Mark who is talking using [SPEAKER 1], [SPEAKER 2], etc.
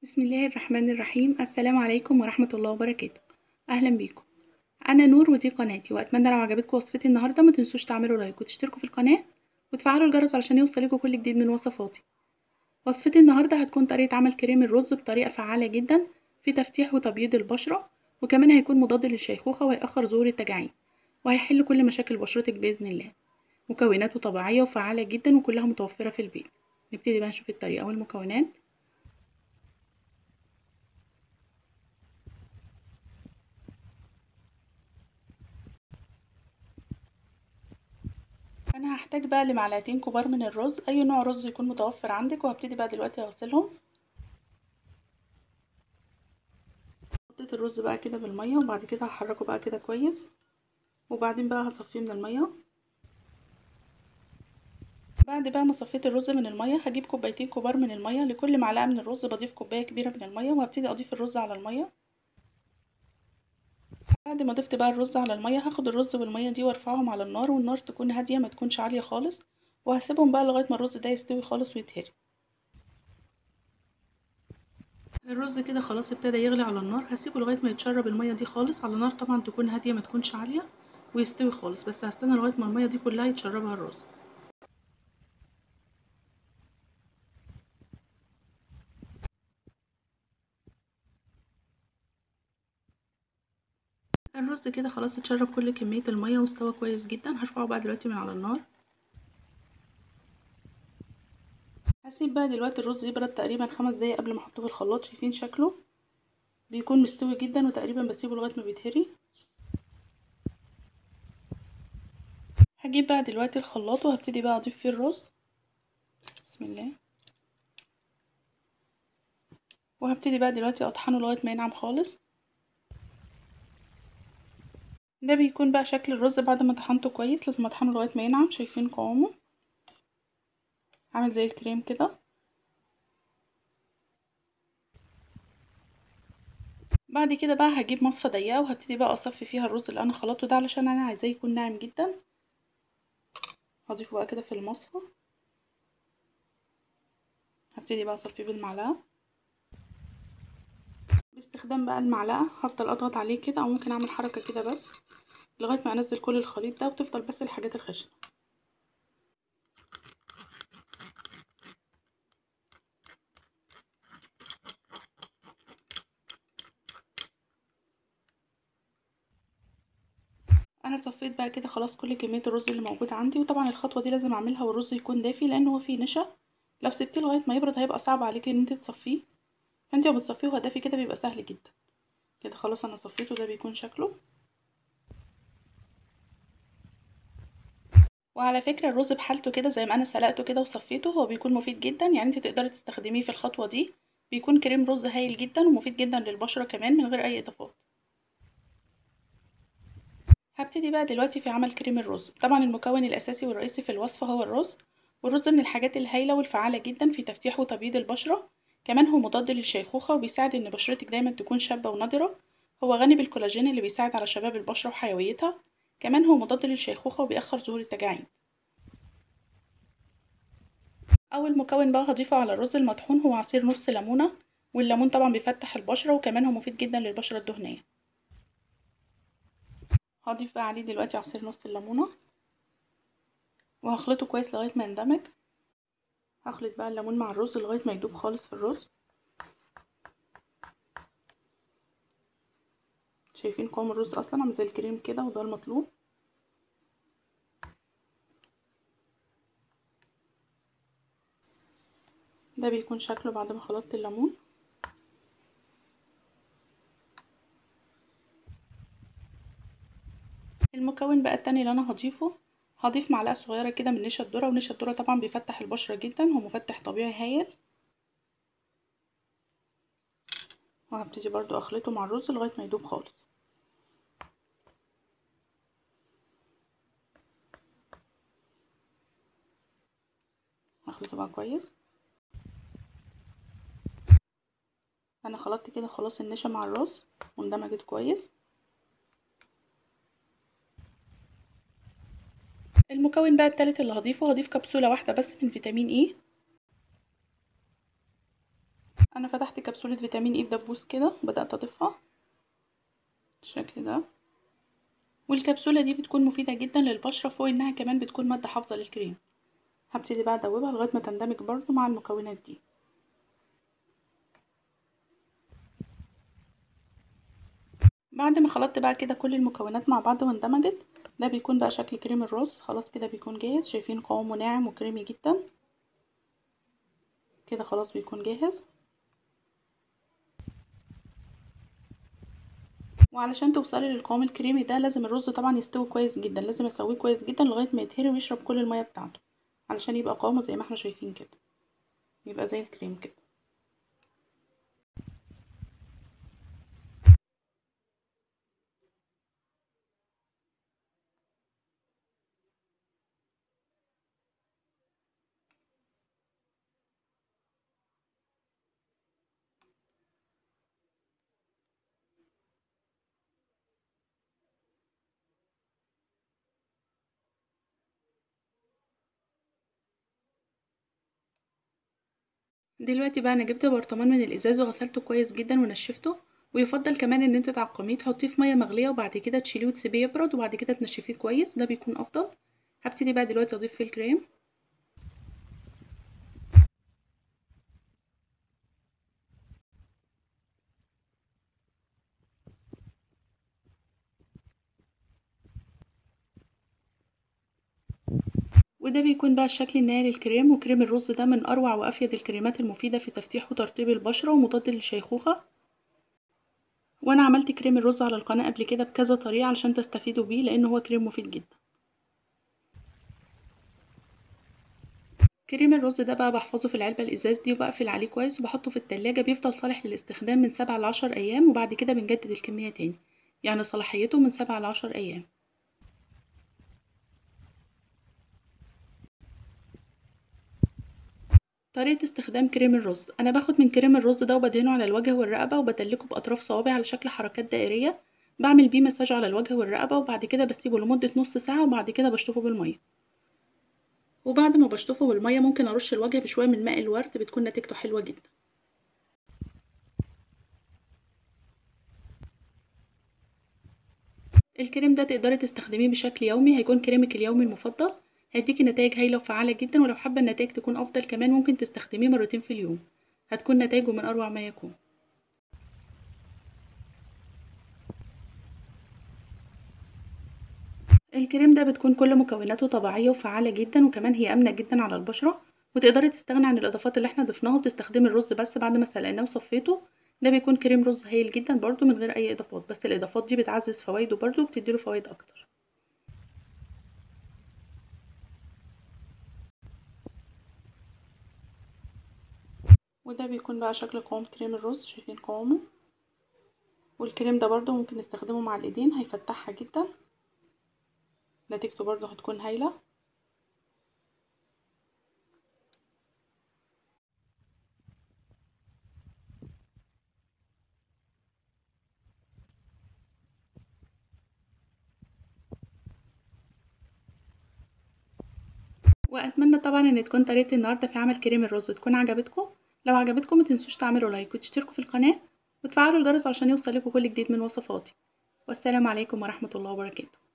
[SPEAKER 1] بسم الله الرحمن الرحيم السلام عليكم ورحمة الله وبركاته أهلا بيكم أنا نور ودي قناتي وأتمنى لو عجبتكم وصفتي النهاردة ما تنسوش تعملوا لايك وتشتركوا في القناة وتفعلوا الجرس علشان يوصلكوا كل جديد من وصفاتي وصفتي النهاردة هتكون طريقة عمل كريم الرز بطريقة فعالة جدا في تفتيح وتبييض البشرة وكمان هيكون مضاد للشيخوخة وهيأخر ظهور التجاعيد وهيحل كل مشاكل بشرتك بإذن الله مكوناته طبيعية وفعالة جدا وكلها متوفرة في البيت نبتدي بقى نشوف الطريقة والمكونات انا هحتاج بقى لمعلقتين كبار من الرز اي نوع رز يكون متوفر عندك وهبتدي بقى دلوقتي اغسلهم حطيت الرز بقى كده بالميه وبعد كده هحركه بقى كده كويس وبعدين بقى هصفيه من الميه بعد بقى ما صفيت الرز من الميه هجيب كوبايتين كبار من الميه لكل معلقه من الرز بضيف كوبايه كبيره من الميه وهبتدي اضيف الرز على الميه بعد ما ضفت بقى الرز على الميه هاخد الرز والميه دي وارفعهم على النار والنار تكون هاديه ما تكونش عاليه خالص وهسيبهم بقى لغايه ما الرز ده يستوي خالص ويتهري الرز كده خلاص ابتدى يغلي على النار هسيبه لغايه ما يتشرب الميه دي خالص على نار طبعا تكون هاديه ما تكونش عاليه ويستوي خالص بس هستنى لغايه ما الميه دي كلها يتشربها الرز الرز كده خلاص اتشرب كل كمية المية واستوى كويس جدا هرفعه بقى دلوقتي من على النار هسيب بقى دلوقتي الرز يبرد تقريبا خمس دقايق قبل ما احطه في الخلاط شايفين شكله بيكون مستوي جدا وتقريبا بسيبه لغاية ما بيتهري هجيب بقى دلوقتي الخلاط وهبتدي بقى اضيف فيه الرز بسم الله وهبتدي بقى دلوقتي اطحنه لغاية ما ينعم خالص ده بيكون بقى شكل الرز بعد ما طحنته كويس لازم اطحنه لغايه ما ينعم شايفين قوامه عامل زي الكريم كده بعد كده بقى هجيب مصفى ضيقه وهبتدي بقى اصفي فيها الرز اللي انا خلطته ده علشان انا عايزاه يكون ناعم جدا هضيفه بقى كده في المصفى هبتدي بقى اصفيه بالمعلقه باستخدام بقى المعلقه هفضل اضغط عليه كده او ممكن اعمل حركه كده بس لغايه ما انزل كل الخليط ده وتفضل بس الحاجات الخشنه انا صفيت بقى كده خلاص كل كميه الرز اللي موجود عندي وطبعا الخطوه دي لازم اعملها والرز يكون دافي لان هو فيه نشا لو سبتيه لغايه ما يبرد هيبقى صعب عليكي ان انت تصفيه فانت لو بتصفيه وهو دافي كده بيبقى سهل جدا كده خلاص انا صفيته ده بيكون شكله وعلى فكرة الرز بحالته كده زي ما انا سلقته كده وصفيته هو بيكون مفيد جدا يعني انت تقدري تستخدميه في الخطوة دي بيكون كريم رز هايل جدا ومفيد جدا للبشرة كمان من غير اي اضافات هبتدي بقى دلوقتي في عمل كريم الرز طبعا المكون الاساسي والرئيسي في الوصفة هو الرز والرز من الحاجات الهايلة والفعالة جدا في تفتيح وتبييض البشرة كمان هو مضاد للشيخوخة وبيساعد ان بشرتك دايما تكون شابة ونضرة هو غني بالكولاجين اللي بيساعد على شباب البشرة وحيويتها كمان هو مضاد للشيخوخة وبيأخر ظهور التجاعيد اول مكون بقى هضيفه على الرز المطحون هو عصير نص ليمونه والليمون طبعا بيفتح البشره وكمان هو مفيد جدا للبشره الدهنيه هضيف بقى عليه دلوقتي عصير نص الليمونه وهخلطه كويس لغايه ما يندمج هخلط بقى الليمون مع الرز لغايه ما يدوب خالص في الرز شايفين قوام الرز اصلا عامل زي الكريم كده وده المطلوب ده بيكون شكله بعد ما خلطت الليمون المكون بقى التاني اللي انا هضيفه هضيف معلقه صغيره كده من نشا الذره ونشا الذره طبعا بيفتح البشره جدا هو مفتح طبيعي هايل وهبتدي برضو اخلطه مع الرز لغايه ما يدوب خالص هخلطه بقى كويس انا خلطت كده خلاص النشا مع الرز واندمجت كويس المكون بقى التالت اللي هضيفه هضيف كبسولة واحدة بس من فيتامين اي انا فتحت كبسولة فيتامين اي بدبوس كده وبدأت اضيفها بالشكل ده والكبسولة دي بتكون مفيدة جدا للبشرة فوق انها كمان بتكون مادة حافظة للكريم هبتدي بقى ادوبها لغاية ما تندمج برضو مع المكونات دي بعد ما خلطت بقى كده كل المكونات مع بعض واندمجت ده بيكون بقى شكل كريم الرز خلاص كده بيكون جاهز شايفين قوامه ناعم وكريمي جدا كده خلاص بيكون جاهز وعلشان توصلي للقوام الكريمي ده لازم الرز طبعا يستوي كويس جدا لازم اسويه كويس جدا لغايه ما يتهري ويشرب كل الميه بتاعته علشان يبقى قوامه زي ما احنا شايفين كده يبقى زي الكريم كده دلوقتي بقى انا جبت برطمان من الازاز وغسلته كويس جدا ونشفته ويفضل كمان ان انت تعقميه تحطيه في ميه مغليه وبعد كده تشيليه وتسيبيه يبرد وبعد كده تنشفيه كويس ده بيكون افضل هبتدي بقى دلوقتي اضيف فيه الكريم وده بيكون بقى الشكل النهائي للكريم وكريم الرز ده من اروع وافيد الكريمات المفيده في تفتيح وترطيب البشره ومضاد للشيخوخه وانا عملت كريم الرز على القناه قبل كده بكذا طريقه علشان تستفيدوا بيه لان هو كريم مفيد جدا كريم الرز ده بقى بحفظه في العلبه الازاز دي وبقفل عليه كويس وبحطه في التلاجة بيفضل صالح للاستخدام من سبعة لعشر ايام وبعد كده بنجدد الكميه تاني يعني صلاحيته من سبعة لعشر ايام طريقة استخدام كريم الرز أنا باخد من كريم الرز ده وبدهنه على الوجه والرقبة وبدلكه بأطراف صوابعي على شكل حركات دائرية بعمل بيه مساج على الوجه والرقبة وبعد كده بسيبه لمدة نص ساعة وبعد كده بشطفه بالمية وبعد ما بشطفه بالمية ممكن أرش الوجه بشوية من ماء الورد بتكون نتيجته حلوة جدا الكريم ده تقدري تستخدميه بشكل يومي هيكون كريمك اليومي المفضل هيديكي نتائج هايلة وفعالة جدا ولو حابة النتائج تكون أفضل كمان ممكن تستخدميه مرتين في اليوم هتكون نتائجه من أروع ما يكون الكريم ده بتكون كل مكوناته طبيعية وفعالة جدا وكمان هي آمنة جدا على البشرة وتقدري تستغني عن الإضافات اللي احنا ضفناها وتستخدمي الرز بس بعد ما سلقناه وصفيته ده بيكون كريم رز هايل جدا برضو من غير أي إضافات بس الإضافات دي بتعزز فوائده برضو وبتديله فوائد أكتر وده بيكون بقى شكل قوام كريم الرز شايفين قوامه والكريم ده برضو ممكن نستخدمه مع الايدين هيفتحها جدا نتيجته برضو هتكون هايلة واتمنى طبعا ان تكون طريقه النهارده في عمل كريم الرز تكون عجبتكم لو عجبتكم متنسوش تعملوا لايك وتشتركوا في القناه وتفعلوا الجرس عشان يوصلكوا كل جديد من وصفاتي والسلام عليكم ورحمه الله وبركاته